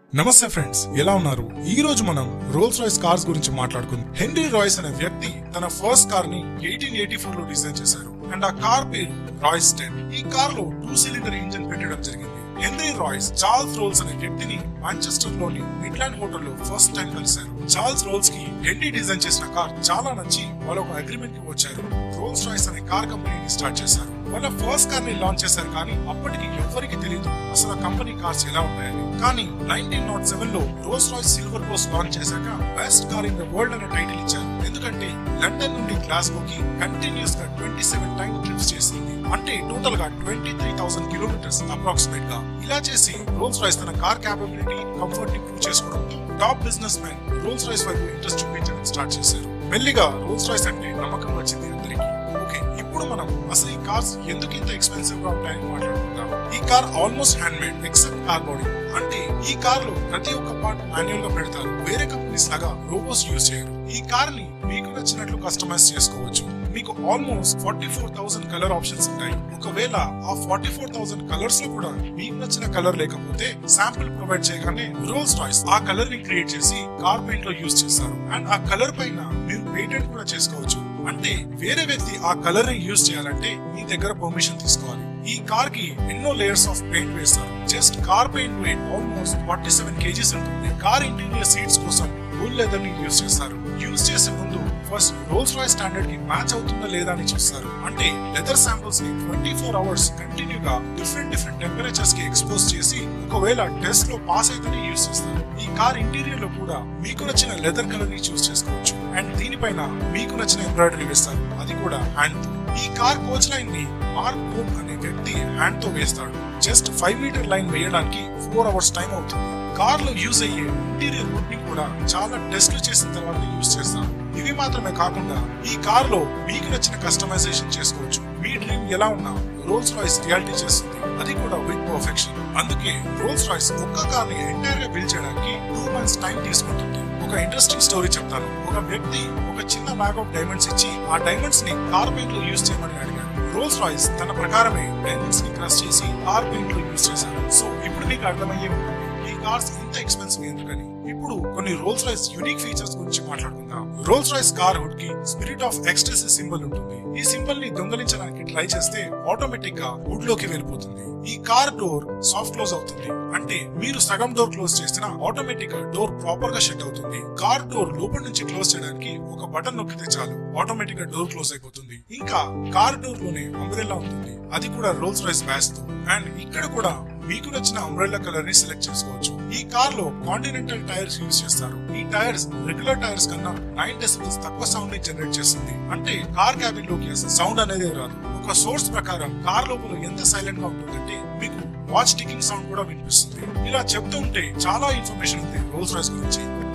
నమస్తే ఫ్రెండ్స్ ఎలా ఉన్నారు ఈ రోజు మనం రోల్స్ రాయ్స్ కార్స్ గురించి మాట్లాడుకుందాం హెన్రీ రాయ్స్ అనే వ్యక్తి తన ఫస్ట్ కార్ ని ఎయిటీన్ ఎయిటీ ఫోర్ లో డిజైన్ చేశారు అండ్ ఆ కార్ పేరు రాయ్స్ టెన్ ఈ కార్ లో టూ సిలిండర్ ఇంజిన్ పెట్టడం జరిగింది హెన్రీ రాయ్స్ చార్ల్స్ రోల్స్ అనే వ్యక్తిని మాంచెస్టర్ లోని మిడ్లాండ్ హోటల్ లో ఫస్ట్ టైం కలిశారు చార్ల్స్ రోల్స్ కి హెన్రీ డిజైన్ చేసిన కార్ చాలా నచ్చి వాళ్ళు ఒక అగ్రిమెంట్ కి వచ్చారు రోల్స్ రాయ్స్ అనే కార్ కంపెనీని స్టార్ట్ చేశారు వాళ్ళ ఫస్ట్ కార్ ని లాంచ్ చేశారు కానీ అప్పటికి ఎవ్వరికి తెలియదు అసలు ఆ కంపెనీ కార్స్ ఎలా ఉంటాయని కానీ నైన్టీన్ నాట్ సెవెన్ లో రోల్స్ రాయ్స్ సిల్వర్ పోస్ లాంచ్ చేశాక best car in the world అనే టైటిల్ ఇచ్చారు ఎందుకంటే లండన్ నుండి గ్లాస్గో కి కంటిన్యూస్ గా ట్వంటీ సెవెన్ టైమ్ ట్రిప్స్ చేసింది అంటే టోటల్ గా twenty three thousand kilometres approximate గా ఇలా చేసి రోల్స్ రాయ్స్ తన కార్ క్యాపబిలిటీ కంఫర్ట్ ని ప్రూవ్ చేసుకోవడంతో top business man Rolls Royce వైపు ఇంట్రెస్ట్ చూపించడం స్టార్ట్ చేశారు మెల్లిగా రోల్స్ రాయ్స్ అంటే నమ్మకం వచ్చింది అందరికి ఓకే ఇప్పుడు మనం అసలు ఈ కార్స్ ఎందుకు ఇంత ఎక్స్పెన్సివ్ గా ఉంటాయని మాట్లాడుకుందాం ఈ car almost hand made except car body అంటే ఈ కార్ లో ప్రతి ఒక్క పార్ట్ మాన్యువల్ గా పెడతారు వేరే కంపెనీస్ లాగా రోబోస్ యూజ్ చేయరు ఈ కార్ ని మీకు నచ్చినట్లు కస్టమైజ్ చేసుకోవచ్చు మీకు almost forty four thousand colour options ఉంటాయి ఒకవేళ ఆ ఫార్టీ ఫోర్ థౌసండ్ కలర్స్ లో కూడా మీకు నచ్చిన కలర్ లేకపోతే శాంపుల్ ప్రొవైడ్ చేయగానే రోల్స్ రాయ్స్ ఆ కలర్ ని క్రియేట్ చేసి కార్ పెయింట్ లో యూజ్ చేస్తారు అండ్ ఆ కలర్ పైన మీరు పేటెంట్ కూడా చేసుకోవచ్చు అంటే వేరే వ్యక్తి ఆ కలర్ ని యూజ్ చేయాలంటే మీ దగ్గర పర్మిషన్ తీసుకోవాలి ఈ కార్ కి ఎన్నో లేయర్స్ ఆఫ్ పెయింట్ వేస్తారు just car paint weight almost forty seven KGs ఉంటుంది కార్ ఇంటీరియర్ సీట్స్ కోసం ఫుల్ లెదర్ ని యూజ్ చేస్తారు యూజ్ చేసే ముందు ఫస్ట్ రోల్స్ రాయ్ స్టాండర్డ్ కి మ్యాచ్ అవుతుందా లేదా అని చూస్తారు అంటే లెదర్ శాంపుల్స్ ని ట్వంటీ ఫోర్ అవర్స్ కంటిన్యూ గా డిఫరెంట్ డిఫరెంట్ టెంపరేచర్స్ కి ఎక్స్పోజ్ చేసి ఒకవేళ టెస్ట్ లో పాస్ అయితేనే యూజ్ చేస్తారు ఈ కార్ ఇంటీరియర్ లో కూడా మీకు నచ్చిన లెదర్ కలర్ ని చూస్ చేసుకోవచ్చు అండ్ దీనిపైన మీకు నచ్చిన ఎంబ్రాయిడరీ వేస్తారు అది కూడా హ్యాండ్ తో ఈ కార్ కోచ్ లైన్ ని మార్క్ కోక్ అనే వ్యక్తి హ్యాండ్ తో వేస్తాడు జస్ట్ ఫైవ్ మీటర్ లైన్ వేయడానికి ఫోర్ అవర్స్ టైం అవుతుంది కార్ లో యూజ్ అయ్యే ఇంటీరియర్ వుడ్ ని కూడా చాలా టెస్ట్లు చేసిన తర్వాత యూజ్ చేస్తారు ఇవి మాత్రమే కాకుండా ఈ కార్ లో మీకు నచ్చిన కస్టమైజేషన్ చేసుకోవచ్చు మీ డ్రీమ్ ఎలా ఉన్నా రోల్స్ రాయ్స్ రియాలిటీ చేస్తుంది అది కూడా విత్ పర్ఫెక్షన్ అందుకే రోల్స్ రాయ్స్ ఒక్క కార్ ని ఎంటైర్ గా బిల్డ్ చేయడానికి టూ మంత్స్ టైం తీసుకుంటుంది ఒక ఇంట్రెస్టింగ్ స్టోరీ చెప్తాను ఒక వ్యక్తి ఒక చిన్న బ్యాగ్ ఆఫ్ డైమండ్స్ ఇచ్చి ఆ డైమండ్స్ ని కార్ పెయింట్ లో యూజ్ చేయమని అడిగాడు రోల్స్ రాయ్స్ తన ప్రకారమే డైమండ్స్ ని క్రష్ చేసి కార్ పెయింట్ లో యూజ్ చేశారు సో ఇప్పుడు మీకు అర్థమయ్యే ఉంటుంది ఈ కార్స్ ఇంత ఎక్స్పెన్సివ్ ఎందుకని ఇప్పుడు కొన్ని రోల్స్ రాయ్స్ యూనిక్ ఫీచర్స్ గురించి మాట్లాడుకుందాం రోల్స్ రాయ్స్ కార్ హుడ్ కి స్పిరిట్ ఆఫ్ ఎక్స్టెసి సింబల్ ఉంటుంది ఈ సింబల్ ని దొంగలించడానికి ట్రై చేస్తే ఆటోమేటిక్ గా వుడ్ లోకి వెళ్ళిపోతుంది ఈ కార్ డోర్ సాఫ్ట్ క్లోజ్ అవుతుంది అంటే మీరు సగం డోర్ క్లోజ్ చేసినా ఆటోమేటిక్ గా డోర్ ప్రాపర్ గా షట్ అవుతుంది కార్ డోర్ లోపల నుంచి క్లోజ్ చేయడానికి ఒక బటన్ నొక్కితే చాలు ఆటోమేటిక్ గా డోర్ క్లోజ్ అయిపోతుంది ఇంకా కార్ డోర్ లోనే అంబ్రెల్లా ఉంటుంది అది కూడా రోల్స్ రాయ్స్ బ్యాస్ తో అండ్ ఇక్కడ కూడా మీకు నచ్చిన అంబ్రెల్లా కలర్ ని సెలెక్ట్ చేసుకోవచ్చు ఈ కార్ లో కాంటినెంటల్ టైర్స్ యూజ్ చేస్తారు ఈ టైర్స్ రెగ్యులర్ టైర్స్ కన్నా నైన్ డెసిబల్స్ తక్కువ సౌండ్ ని జనరేట్ చేస్తుంది అంటే కార్ క్యాబిన్ లోకి అసలు సౌండ్ అనేది రాదు ఒక సోర్స్ ప్రకారం కార్ లోపల ఎంత సైలెంట్ గా ఉంటుందంటే మీకు వాచ్ టికింగ్ సౌండ్ కూడా వినిపిస్తుంది ఇలా చెప్తూ ఉంటే చాలా ఇన్ఫర్మేషన్ ఉంది రోల్స్ రాయ్స్ గురించి